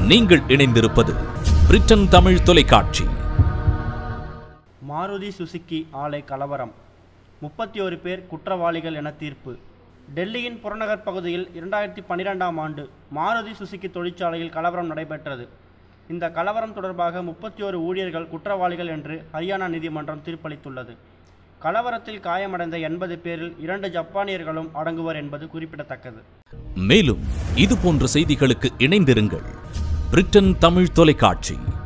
நீங்கள் இணைந்திருப்பது பிரிட்டன் தமிழ் தொலைக்காட்சி மாருதி சுசுக்கி ஆலை கலவரம் முப்பத்தி ஒரு பேர் குற்றவாளிகள் என தீர்ப்பு டெல்லியின் புறநகர் பகுதியில் இரண்டாயிரத்தி பன்னிரெண்டாம் ஆண்டு மாருதி சுசுக்கி தொழிற்சாலையில் கலவரம் நடைபெற்றது இந்த கலவரம் தொடர்பாக முப்பத்தி ஒரு ஊழியர்கள் குற்றவாளிகள் என்று ஹரியானா நீதிமன்றம் தீர்ப்பளித்துள்ளது கலவரத்தில் காயமடைந்த எண்பது பேரில் இரண்டு ஜப்பானியர்களும் அடங்குவர் என்பது குறிப்பிடத்தக்கது மேலும் இது போன்ற செய்திகளுக்கு இணைந்திருங்கள் பிரிட்டன் தமிழ் தொலைக்காட்சி